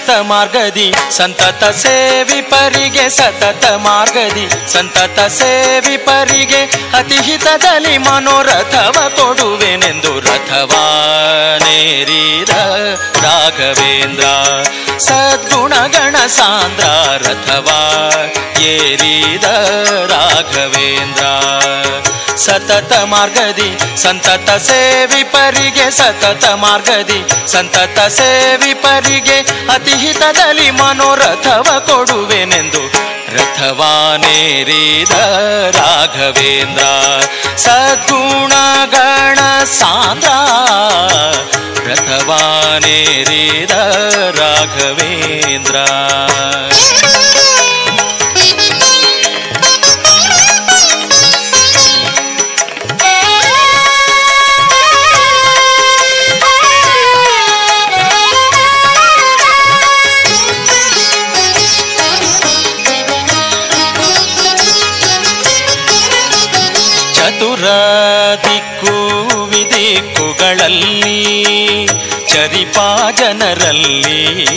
ಸತತ ಮಾರ್ಗದಿ ಸಂತತ ಸೇವಿಪರಿಗೆ ಸತತ ಮಾರ್ಗದಿ ಸಂತತ ಸೇವಿಪರಿಗೆ ಅತಿಹಿತದಲ್ಲಿ ಮನೋರಥವ ಕೊಡುವೆನೆಂದು ರಥವಾನೇರಿದ ರಾಘವೇಂದ್ರ ಸದ್ಗುಣಗಣ ಸಾಂದ್ರ ರಥವಾ ಏರಿದ ರಾಘವೇಂದ್ರ ಸತತ ಮಾರ್ಗದಿ ಸಂತತ ಸೇವಿಪರಿಗೆ ಸತತ ಮಾರ್ಗದಿ ಸಂತತ ಸೇವಿಪರಿಗೆ ಅತಿಹಿತದಲ್ಲಿ ಮನೋರಥವ ಕೊಡುವೆನೆಂದು ರಥವಾನೇರಿದ ರಾಘವೇಂದ್ರ ಸದ್ಗುಣಗಣ ಸಾಂದ್ರ ರಥವಾನೇರಿದ ರಾಘವೇಂದ್ರ ಚತುರ ದಿಕ್ಕು ವಿದಿಕ್ಕುಗಳಲ್ಲಿ ಚರಿಪಾ ಜನರಲ್ಲಿ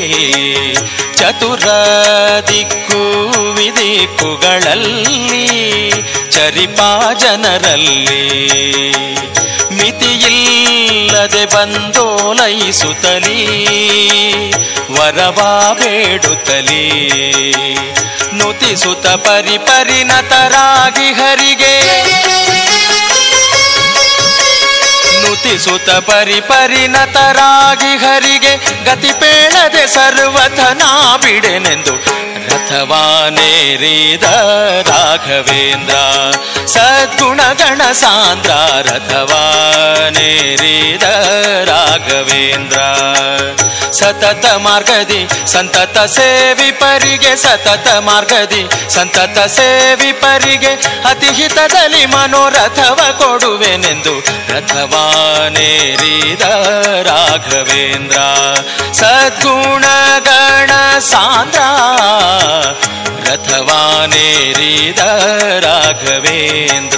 ಚತುರ ದಿಕ್ಕು ವಿದಿಕ್ಕುಗಳಲ್ಲಿ ಚರಿಪಾ ಜನರಲ್ಲಿ ಮಿತಿಯಿಲ್ಲದೆ ಬಂದೋಲೈಸುತ್ತಲೀ ವರವಾ ಬೇಡುತ್ತಲೀ ನುತಿಸುತ್ತ ಪರಿಪರಿಣತರಾಗಿ ಹರಿಗೆ ನುತಿಸುತ್ತ ಪರಿಪರಿಣತರಾಗಿ ಹರಿಗೆ ಗತಿ ಪೇಳದೆ ಸರ್ವಥನಾ ಬಿಡೆನೆಂದು ರಥವಾನೇರಿದ ರಾಘವೇಂದ್ರ ಸದ್ಗುಣಗಣ ಸಾಂದ್ರ ರಥವಾನೇರಿದ ರಾಘವೇಂದ್ರ ಸತತ ಮಾರ್ಗದಿ ಸಂತತ ಸೇವಿಪರಿಗೆ ಸತತ ಮಾರ್ಗದಿ ಸಂತತ ಸೇವಿಪರಿಗೆ ಅತಿಹಿತದಲ್ಲಿ ಮನೋರಥವ ಕೊಡುವೆನೆಂದು ರಥವಾನೇರಿದ ರಾಘವೇಂದ್ರ ಸದ್ಗುಣಗಣ ಸಾಂದ್ರ ರಥವಾನೇರಿದ ರಾಘವೇಂದ್ರ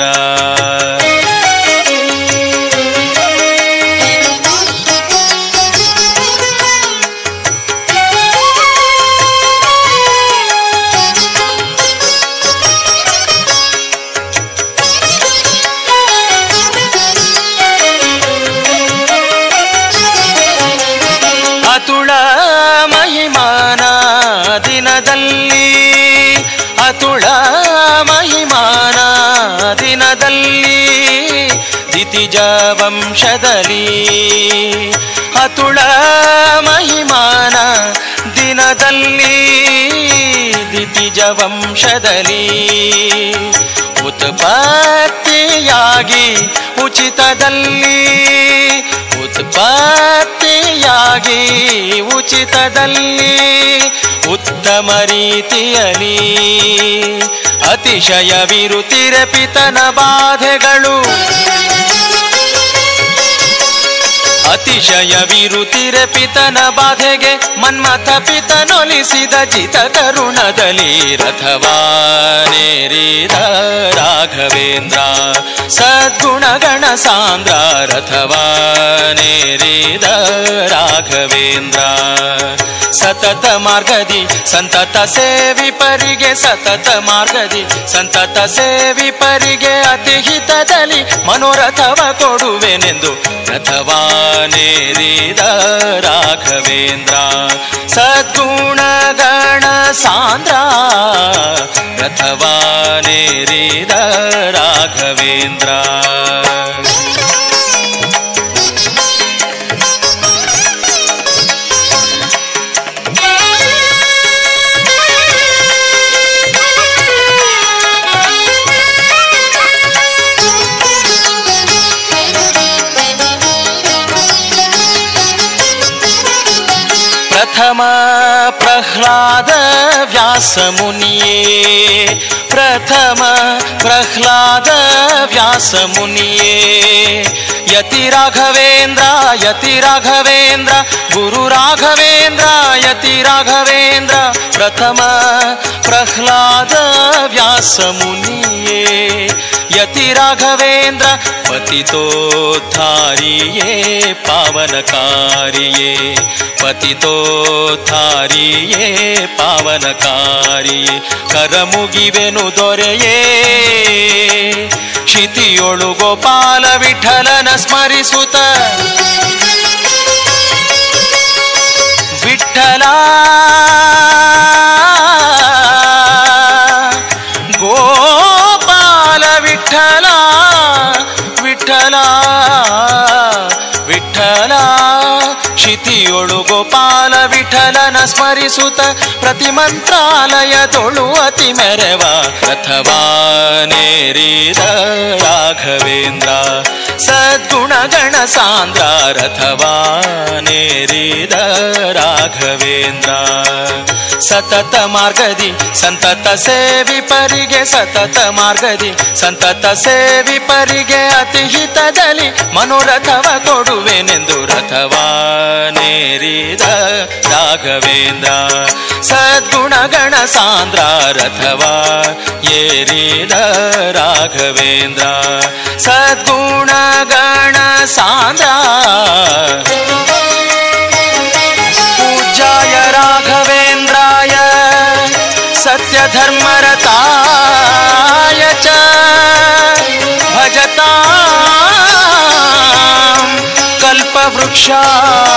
ಅತುಳ ಮಹಿಮಾನ ದಿನದಲ್ಲಿ ಅತುಳ ಮಹಿಮಾನ ದಿನದಲ್ಲಿ ದಿತಿಜ ವಂಶದಲ್ಲಿ ಅತುಳ ಮಹಿಮಾನ ದಿನದಲ್ಲಿ ದಿತಿಜ ವಂಶದಲ್ಲಿ ಉತ್ಪತ್ತಿಯಾಗಿ ಉಚಿತದಲ್ಲಿ ಉತ್ಪತ್ತಿಯಾಗಿ ಉಚಿತದಲ್ಲಿ ಉತ್ತಮ ರೀತಿಯಲ್ಲಿ ಅತಿಶಯ ವಿರುತಿರಪಿತನ ಬಾಧೆಗಳು ಅತಿಶಯ ವಿರುತಿರಪಿತನ ಬಾಧೆಗೆ ಮನ್ಮಥ ಪಿತನೊಲಿಸಿದ ಜಿತ ಕರುಣದಲ್ಲಿ ರಥವಾನೇರಿದ ರಾಘವೇಂದ್ರ ಸದ್ಗುಣಗಣ ಸಾಂದ್ರ ರಥವಾನೇರಿದ ರಾಘವೇಂದ್ರ ಸತತ ಮಾರ್ಗದಿ ಸಂತತ ಸೇವಿಪರಿಗೆ ಸತತ ಮಾರ್ಗದಿ ಸಂತತ ಸೇವಿಪರಿಗೆ ಅತಿಹಿತದಲ್ಲಿ ಮನೋರಥವ ಕೊಡುವೆನೆಂದು ರಥವಾನೇರಿದ ರಾಘವೇಂದ್ರ ಸದ್ಗುಣಗಣ ಸಾಂದ್ರ ರಥವಾನೇರಿದ ರಾಘವೇಂದ್ರ ಪ್ರಥಮ ಪ್ರಹ್ಲಾದ ವ್ಯಾಸ ಮುನಿಯೇ ಪ್ರಥಮ ಪ್ರಹ್ಲಾದ ವ್ಯಾಸ ಮುನಿಯೇ ಯತಿ ರಾಘವೇಂದ್ರ ಯತಿ ರಾಘವೇಂದ್ರ ಗುರು ರಾಘವೇಂದ್ರ ಯತಿ ರಾಘವೇಂದ್ರ ಪ್ರಥಮ ಪ್ರಹ್ಲಾದ ವ್ಯಾಸ ಮುನಿಯೇ ಯತಿ ರಾಘವೇಂದ್ರ ಪಥ पतितोद्धारिये पावनकारिये ಪತಿತೋದ್ಧಾರಿಯೇ ಪಾವನಕಾರಿಯೇ ಕರಮುಗಿವೆನು ದೊರೆಯೇ ಕ್ಷಿತಿಯೊಳು ಗೋಪಾಲ ವಿಠಲನ ಸ್ಮರಿಸುತ್ತ ವಿಠಲ ಗೋಪಾಲ ವಿಠಲ ವಿಠಲ ವಿಠಲ ಕ್ಷಿತಿಯೊಳು ಗೋಪಾಲ ವಿಠಲನ ಸ್ಮರಿಸುತ್ತ ಪ್ರತಿ ಮಂತ್ರಾಲಯದೊಳು ಅತಿ ಮೆರವ ರಥವಾ ನೇರಿದ ರಾಘವೇಂದ್ರ ಸದ್ಗುಣಗಣ ಸಾಂದ್ರ ರಥವಾ ನೇರಿದ ರಾಘವೇಂದ್ರ ಸತತ ಮಾರ್ಗದಿ ಸಂತತ ಸೇವಿ ಪರಿಗೆ ಸತತ ಮಾರ್ಗದಿ ಸಂತತ ಸೇವಿ ಪರಿಗೆ ಅತಿ ಹಿತದಲ್ಲಿ ಮನೋರಥವ ಕೊಡುವೆನೆಂದು ರಥವಾ ನೇರಿದ ರಾಘವೇಂದ್ರ ಸದ್ಗುಣಗಣ ಸಾಂದ್ರ ರಥವಾ ಏರಿದ ರಾಘವೇಂದ್ರ ಸದ್ಗುಣಗಣ ಸಾಂದ್ರ पूज्याय राघवेन्द्राय सत्यधर्मरताय च भजतां कल्पवृक्षाय